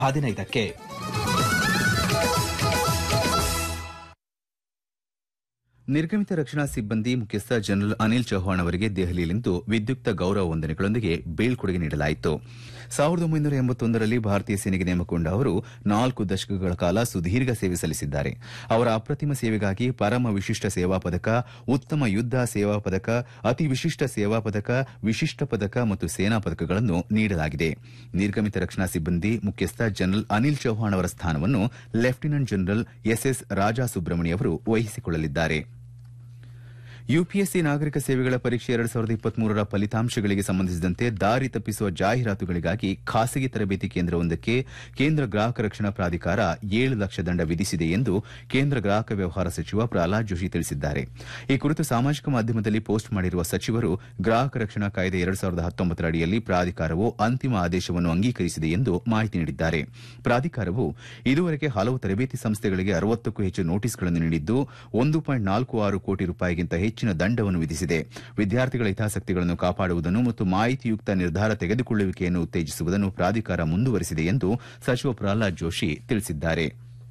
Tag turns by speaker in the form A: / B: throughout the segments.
A: ಹದಿನೈದಕ್ಕೆ
B: ನಿರ್ಗಮಿತ ರಕ್ಷಣಾ ಸಿಬ್ಬಂದಿ ಮುಖ್ಯಸ್ಥ ಜನರಲ್ ಅನಿಲ್ ಚೌಹಾಣ್ ಅವರಿಗೆ ದೆಹಲಿಯಲ್ಲಿಂದು ವಿದ್ಯುಕ್ತ ಗೌರವ ವಂದನೆಗಳೊಂದಿಗೆ ಬೀಳ್ಕೊಡುಗೆ ನೀಡಲಾಯಿತು ಸಾವಿರದ ಒಂಬೈನೂರ ಎಂಬತ್ತೊಂದರಲ್ಲಿ ಭಾರತೀಯ ಸೇನೆಗೆ ನೇಮಕಗೊಂಡ ಅವರು ನಾಲ್ಕು ದಶಕಗಳ ಕಾಲ ಸುದೀರ್ಘ ಸೇವೆ ಸಲ್ಲಿಸಿದ್ದಾರೆ ಅವರ ಅಪ್ರತಿಮ ಸೇವೆಗಾಗಿ ಪರಮ ವಿಶಿಷ್ಟ ಸೇವಾ ಪದಕ ಉತ್ತಮ ಯುದ್ದ ಸೇವಾ ಪದಕ ಅತಿ ವಿಶಿಷ್ಟ ಸೇವಾ ಪದಕ ವಿಶಿಷ್ಟ ಪದಕ ಮತ್ತು ಸೇನಾ ಪದಕಗಳನ್ನು ನೀಡಲಾಗಿದೆ ನಿರ್ಗಮಿತ ರಕ್ಷಣಾ ಸಿಬ್ಬಂದಿ ಮುಖ್ಯಸ್ಥ ಜನರಲ್ ಅನಿಲ್ ಚೌಹಾಣ್ ಅವರ ಸ್ಥಾನವನ್ನು lieutenant general S S Raja Subramani ಅವರು ವಹಿಸಿಕೊಳ್ಳಲಿದ್ದಾರೆ ಯುಪಿಎಸ್ಸಿ ನಾಗರಿಕ ಸೇವೆಗಳ ಪರೀಕ್ಷೆ ಎರಡು ಸಾವಿರದ ಇಪ್ಪತ್ಮೂರರ ಫಲಿತಾಂಶಗಳಿಗೆ ಸಂಬಂಧಿಸಿದಂತೆ ದಾರಿ ತಪ್ಪಿಸುವ ಜಾಹೀರಾತುಗಳಿಗಾಗಿ ಖಾಸಗಿ ತರಬೇತಿ ಕೇಂದ್ರವೊಂದಕ್ಕೆ ಕೇಂದ್ರ ಗ್ರಾಹಕ ರಕ್ಷಣಾ ಪ್ರಾಧಿಕಾರ ಏಳು ಲಕ್ಷ ದಂಡ ವಿಧಿಸಿದೆ ಎಂದು ಕೇಂದ್ರ ಗ್ರಾಹಕ ವ್ಯವಹಾರ ಸಚಿವ ಪ್ರಹ್ಲಾದ್ ಜೋಶಿ ತಿಳಿಸಿದ್ದಾರೆ ಈ ಕುರಿತು ಸಾಮಾಜಿಕ ಮಾಧ್ಯಮದಲ್ಲಿ ಪೋಸ್ಟ್ ಮಾಡಿರುವ ಸಚಿವರು ಗ್ರಾಹಕ ರಕ್ಷಣಾ ಕಾಯ್ದೆ ಎರಡು ಸಾವಿರದ ಹತ್ತೊಂಬತ್ತರ ಅಡಿಯಲ್ಲಿ ಪ್ರಾಧಿಕಾರವು ಅಂತಿಮ ಆದೇಶವನ್ನು ಅಂಗೀಕರಿಸಿದೆ ಎಂದು ಮಾಹಿತಿ ನೀಡಿದ್ದಾರೆ ಪ್ರಾಧಿಕಾರವು ಇದುವರೆಗೆ ಹಲವು ತರಬೇತಿ ಸಂಸ್ಥೆಗಳಿಗೆ ಅರವತ್ತಕ್ಕೂ ಹೆಚ್ಚು ನೋಟಿಸ್ಗಳನ್ನು ನೀಡಿದ್ದು ಒಂದು ಪಾಯಿಂಟ್ ನಾಲ್ಕು ಆರು ಕೋಟಿ ರೂಪಾಯಿಗಿಂತ ಹೆಚ್ಚಿನ ದಂಡವನ್ನು ವಿಧಿಸಿದೆ ವಿದ್ಯಾರ್ಥಿಗಳ ಹಿತಾಸಕ್ತಿಗಳನ್ನು ಕಾಪಾಡುವುದನ್ನು ಮತ್ತು ಮಾಹಿತಿಯುಕ್ತ ನಿರ್ಧಾರ ತೆಗೆದುಕೊಳ್ಳುವಿಕೆಯನ್ನು ಉತ್ತೇಜಿಸುವುದನ್ನು ಪ್ರಾಧಿಕಾರ ಮುಂದುವರೆಸಿದೆ ಎಂದು ಸಚಿವ ಪ್ರಹ್ಲಾದ್ ಜೋಶಿ ತಿಳಿಸಿದ್ದಾರೆ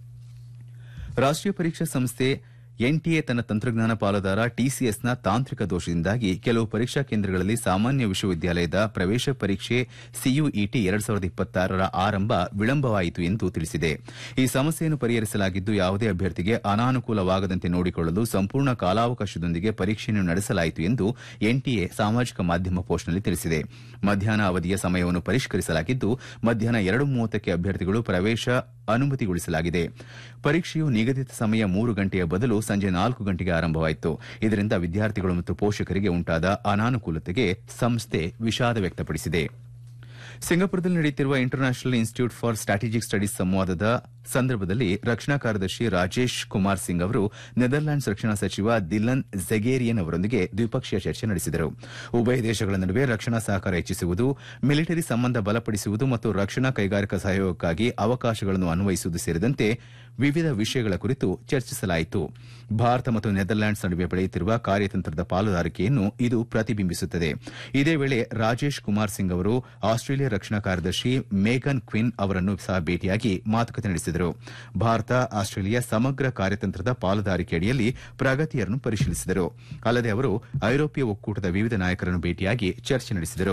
B: ರಾಷ್ಟೀಯ ಪರೀಕ್ಷಾ ಸಂಸ್ಥೆ ಎನ್ಟಿಎ ತನ್ನ ತಂತ್ರಜ್ಞಾನ ಪಾಲುದಾರ ಟಿಸಿಎಸ್ನ ತಾಂತ್ರಿಕ ದೋಷದಿಂದಾಗಿ ಕೆಲವು ಪರೀಕ್ಷಾ ಕೇಂದ್ರಗಳಲ್ಲಿ ಸಾಮಾನ್ಯ ವಿಶ್ವವಿದ್ಯಾಲಯದ ಪ್ರವೇಶ ಪರೀಕ್ಷೆ ಸಿಯುಇಟಿ ಎರಡ್ ಸಾವಿರದ ಇಪ್ಪತ್ತಾರರ ಆರಂಭ ವಿಳಂಬವಾಯಿತು ಎಂದು ತಿಳಿಸಿದೆ ಈ ಸಮಸ್ಯೆಯನ್ನು ಪರಿಹರಿಸಲಾಗಿದ್ದು ಯಾವುದೇ ಅಭ್ಯರ್ಥಿಗೆ ಅನಾನುಕೂಲವಾಗದಂತೆ ನೋಡಿಕೊಳ್ಳಲು ಸಂಪೂರ್ಣ ಕಾಲಾವಕಾಶದೊಂದಿಗೆ ಪರೀಕ್ಷೆಯನ್ನು ನಡೆಸಲಾಯಿತು ಎಂದು ಎನ್ಟಿಎ ಸಾಮಾಜಿಕ ಮಾಧ್ಯಮ ಪೋಸ್ಟ್ನಲ್ಲಿ ತಿಳಿಸಿದೆ ಮಧ್ಯಾಹ್ನ ಅವಧಿಯ ಸಮಯವನ್ನು ಪರಿಷ್ಕರಿಸಲಾಗಿದ್ದು ಮಧ್ಯಾಹ್ನ ಎರಡು ಮೂವತ್ತಕ್ಕೆ ಅಭ್ಯರ್ಥಿಗಳು ಪ್ರವೇಶ ಅನುಮತಿಗೊಳಿಸಲಾಗಿದೆ ಪರೀಕ್ಷೆಯು ನಿಗದಿತ ಸಮಯ ಮೂರು ಗಂಟೆಯ ಬದಲು ಸಂಜೆ ನಾಲ್ಕು ಗಂಟೆಗೆ ಆರಂಭವಾಯಿತು ಇದರಿಂದ ವಿದ್ಯಾರ್ಥಿಗಳು ಮತ್ತು ಪೋಷಕರಿಗೆ ಉಂಟಾದ ಅನಾನುಕೂಲತೆಗೆ ಸಂಸ್ಥೆ ವಿಷಾದ ವ್ಯಕ್ತಪಡಿಸಿದೆ ಸಿಂಗಾಪುರದಲ್ಲಿ ನಡೆಯುತ್ತಿರುವ international institute for strategic studies ಸಂವಾದದ ಸಂದರ್ಭದಲ್ಲಿ ರಕ್ಷಣಾ ಕಾರ್ಯದರ್ಶಿ ರಾಜೇಶ್ ಕುಮಾರ್ ಸಿಂಗ್ ಅವರು ನೆದರ್ಲ್ಯಾಂಡ್ಸ್ ರಕ್ಷಣಾ ಸಚಿವ ದಿಲನ್ ಝೆಗೇರಿಯನ್ ಅವರೊಂದಿಗೆ ದ್ವಿಪಕ್ಷೀಯ ಚರ್ಚೆ ನಡೆಸಿದರು ಉಭಯ ದೇಶಗಳ ನಡುವೆ ರಕ್ಷಣಾ ಸಹಕಾರ ಹೆಚ್ಚಿಸುವುದು ಮಿಲಿಟರಿ ಸಂಬಂಧ ಬಲಪಡಿಸುವುದು ಮತ್ತು ರಕ್ಷಣಾ ಕೈಗಾರಿಕಾ ಸಹಯೋಗಕ್ಕಾಗಿ ಅವಕಾಶಗಳನ್ನು ಅನ್ವಯಿಸುವುದು ಸೇರಿದಂತೆ ವಿವಿಧ ವಿಷಯಗಳ ಕುರಿತು ಚರ್ಚಿಸಲಾಯಿತು ಭಾರತ ಮತ್ತು ನೆದರ್ಲ್ಯಾಂಡ್ಸ್ ನಡುವೆ ಬೆಳೆಯುತ್ತಿರುವ ಕಾರ್ಯತಂತ್ರದ ಪಾಲುದಾರಿಕೆಯನ್ನು ಇದು ಪ್ರತಿಬಿಂಬಿಸುತ್ತದೆ ಇದೇ ವೇಳೆ ರಾಜೇಶ್ ಕುಮಾರ್ ಸಿಂಗ್ ಅವರು ಆಸ್ಟ್ರೇಲಿಯಾ ರಕ್ಷಣಾ ಕಾರ್ಯದರ್ಶಿ ಮೇಗನ್ ಕ್ವಿನ್ ಅವರನ್ನು ಸಹ ಭೇಟಿಯಾಗಿ ಮಾತುಕತೆ ನಡೆಸಿದರು ಭಾರತ ಆಸ್ಟ್ರೇಲಿಯಾ ಸಮಗ್ರ ಕಾರ್ಯತಂತ್ರದ ಪಾಲುದಾರಿಕೆ ಅಡಿಯಲ್ಲಿ ಪ್ರಗತಿಯನ್ನು ಪರಿಶೀಲಿಸಿದರು ಅಲ್ಲದೆ ಅವರು ಐರೋಪ್ಯ ಒಕ್ಕೂಟದ ವಿವಿಧ ನಾಯಕರನ್ನು ಭೇಟಿಯಾಗಿ ಚರ್ಚೆ ನಡೆಸಿದರು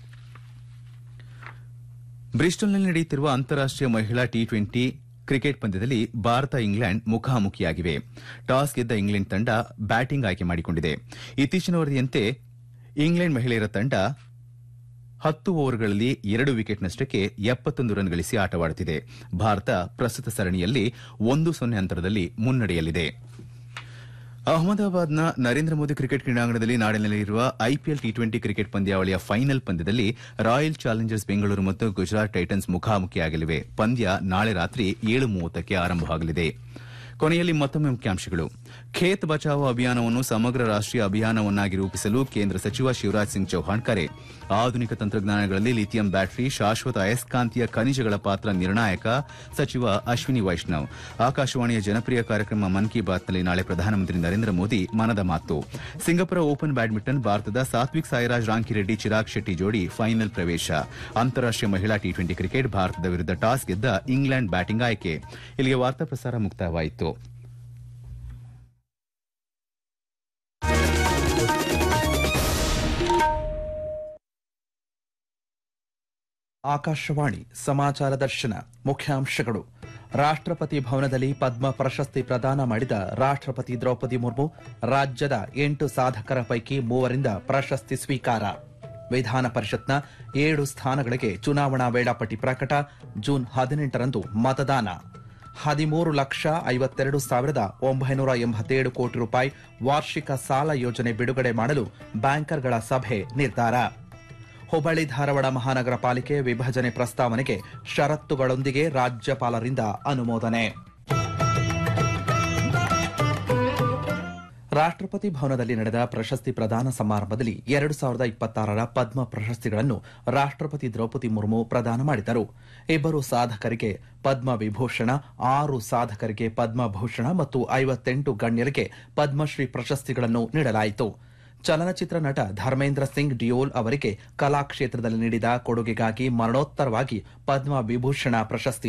B: ಬ್ರಿಸ್ಟಲ್ನಲ್ಲಿ ನಡೆಯುತ್ತಿರುವ ಅಂತಾರಾಷ್ಟೀಯ ಮಹಿಳಾ ಟಿ ಟ್ವೆಂಟಿ ಕ್ರಿಕೆಟ್ ಪಂದ್ಯದಲ್ಲಿ ಭಾರತ ಇಂಗ್ಲೆಂಡ್ ಮುಖಾಮುಖಿಯಾಗಿವೆ ಟಾಸ್ ಗೆದ್ದ ಇಂಗ್ಲೆಂಡ್ ತಂಡ ಬ್ಯಾಟಿಂಗ್ ಆಯ್ಕೆ ಮಾಡಿಕೊಂಡಿದೆ ಇತ್ತೀಚಿನ ವರದಿಯಂತೆ ಇಂಗ್ಲೆಂಡ್ ಮಹಿಳೆಯರ ತಂಡ ಹತ್ತು ಓವರ್ಗಳಲ್ಲಿ ಎರಡು ವಿಕೆಟ್ನಷ್ಟಕ್ಕೆ ಎಪ್ಪತ್ತೊಂದು ರನ್ ಗಳಿಸಿ ಆಟವಾಡುತ್ತಿದೆ ಭಾರತ ಪ್ರಸ್ತುತ ಸರಣಿಯಲ್ಲಿ ಒಂದು ಸೊನ್ನೆ ಅಂತರದಲ್ಲಿ ಮುನ್ನಡೆಯಲ್ಲಿದೆ ಅಹಮದಾಬಾದ್ನ ನರೇಂದ್ರ ಮೋದಿ ಕ್ರಿಕೆಟ್ ಕ್ರೀಡಾಂಗಣದಲ್ಲಿ ನಾಳೆ ನಡೆಯಲಿರುವ ಐಪಿಎಲ್ ಟಿ ಟ್ವೆಂಟಿ ಕ್ರಿಕೆಟ್ ಪಂದ್ಯಾವಳಿಯ ಫೈನಲ್ ಪಂದ್ಯದಲ್ಲಿ ರಾಯಲ್ ಚಾಲೆಂಜರ್ಸ್ ಬೆಂಗಳೂರು ಮತ್ತು ಗುಜರಾತ್ ಟೈಟನ್ಸ್ ಮುಖಾಮುಖಿಯಾಗಲಿವೆ ಪಂದ್ಯ ನಾಳೆ ರಾತ್ರಿ ಏಳು ಮೂವತ್ತಕ್ಕೆ ಆರಂಭವಾಗಲಿದೆ ಕೊನೆಯಲ್ಲಿ ಮತ್ತೊಮ್ಮೆ ಮುಖ್ಯಾಂಶಗಳು ಖೇತ್ ಬಚಾವೋ ಅಭಿಯಾನವನ್ನು ಸಮಗ್ರ ರಾಷ್ಟೀಯ ಅಭಿಯಾನವನ್ನಾಗಿ ರೂಪಿಸಲು ಕೇಂದ್ರ ಸಚಿವ ಶಿವರಾಜ್ ಸಿಂಗ್ ಚೌಹಾಣ್ ಕರೆ ಆಧುನಿಕ ತಂತ್ರಜ್ಞಾನಗಳಲ್ಲಿ ಲಿಥಿಯಂ ಬ್ಯಾಟರಿ ಶಾಶ್ವತ ಅಯಸ್ಕಾಂತೀಯ ಖನಿಜಗಳ ಪಾತ್ರ ನಿರ್ಣಾಯಕ ಸಚಿವ ಅಶ್ವಿನಿ ವೈಷ್ಣವ್ ಆಕಾಶವಾಣಿಯ ಜನಪ್ರಿಯ ಕಾರ್ಯಕ್ರಮ ಮನ್ ಕಿ ಬಾತ್ನಲ್ಲಿ ನಾಳೆ ಪ್ರಧಾನಮಂತ್ರಿ ನರೇಂದ್ರ ಮೋದಿ ಮನದ ಮಾತು ಸಿಂಗಪುರ ಓಪನ್ ಬ್ಯಾಡ್ಮಿಂಟನ್ ಭಾರತದ ಸಾತ್ವಿಕ್ ಸಾಯಿರಾಜ್ ರಾಂಕಿರೆಡ್ಡಿ ಚಿರಾಗ್ ಶೆಟ್ಟಿ ಜೋಡಿ ಫೈನಲ್ ಪ್ರವೇಶ ಅಂತಾರಾಷ್ಟೀಯ ಮಹಿಳಾ ಟಿ ಟ್ವೆಂಟಿ ಕ್ರಿಕೆಟ್ ಭಾರತದ ವಿರುದ್ಧ ಟಾಸ್ ಗೆದ್ದ ಇಂಗ್ಲೆಂಡ್ ಬ್ಯಾಟಿಂಗ್ ಆಯ್ಕೆ ಇಲ್ಲಿಗೆ ವಾರ್ತಾ ಪ್ರಸಾರ ಮುಕ್ತಾಯವಾಯಿತು
A: ಆಕಾಶವಾಣಿ ಸಮಾಚಾರ ದರ್ಶನ ಮುಖ್ಯಾಂಶಗಳು ರಾಷ್ಟ್ರಪತಿ ಭವನದಲ್ಲಿ ಪದ್ಮ ಪ್ರಶಸ್ತಿ ಪ್ರದಾನ ಮಾಡಿದ ರಾಷ್ಟ್ರಪತಿ ದ್ರೌಪದಿ ಮುರ್ಮು ರಾಜ್ಯದ ಎಂಟು ಸಾಧಕರ ಪೈಕಿ ಮೂವರಿಂದ ಪ್ರಶಸ್ತಿ ಸ್ವೀಕಾರ ವಿಧಾನ ಪರಿಷತ್ನ ಏಳು ಸ್ಥಾನಗಳಿಗೆ ಚುನಾವಣಾ ವೇಳಾಪಟ್ಟಿ ಪ್ರಕಟ ಜೂನ್ ಹದಿನೆಂಟರಂದು ಮತದಾನ ಹದಿಮೂರು ಲಕ್ಷ ಐವತ್ತೆರಡು ಸಾವಿರದ ಒಂಬೈನೂರ ಎಂಬತ್ತೇಳು ಕೋಟಿ ರೂಪಾಯಿ ವಾರ್ಷಿಕ ಸಾಲ ಯೋಜನೆ ಬಿಡುಗಡೆ ಮಾಡಲು ಬ್ಯಾಂಕರ್ಗಳ ಸಭೆ ನಿರ್ಧಾರ ಹುಬ್ಬಳ್ಳಿ ಧಾರವಾಡ ಮಹಾನಗರ ಪಾಲಿಕೆ ವಿಭಜನೆ ಪ್ರಸ್ತಾವನೆಗೆ ಷರತ್ತುಗಳೊಂದಿಗೆ ರಾಜ್ಯಪಾಲರಿಂದ ಅನುಮೋದನೆ ರಾಷ್ಟ್ರಪತಿ ಭವನದಲ್ಲಿ ನಡೆದ ಪ್ರಶಸ್ತಿ ಪ್ರದಾನ ಸಮಾರಂಭದಲ್ಲಿ ಎರಡು ಸಾವಿರದ ಇಪ್ಪತ್ತಾರರ ಪದ್ಮ ಪ್ರಶಸ್ತಿಗಳನ್ನು ರಾಷ್ಟ್ರಪತಿ ದ್ರೌಪದಿ ಮುರ್ಮು ಪ್ರದಾನ ಮಾಡಿದರು ಇಬ್ಬರು ಸಾಧಕರಿಗೆ ಪದ್ಮ ವಿಭೂಷಣ ಆರು ಸಾಧಕರಿಗೆ ಪದ್ಮಭೂಷಣ ಮತ್ತು ಐವತ್ತೆಂಟು ಗಣ್ಯರಿಗೆ ಪದ್ಮಶ್ರೀ ಪ್ರಶಸ್ತಿಗಳನ್ನು ನೀಡಲಾಯಿತು ಚಲನಚಿತ್ರ ನಟ ಧರ್ಮೇಂದ್ರ ಸಿಂಗ್ ಡಿಯೋಲ್ ಅವರಿಗೆ ಕಲಾ ಕ್ಷೇತ್ರದಲ್ಲಿ ನೀಡಿದ ಕೊಡುಗೆಗಾಗಿ ಮರಣೋತ್ತರವಾಗಿ ಪದ್ಮ ವಿಭೂಷಣ ಪ್ರಶಸ್ತಿ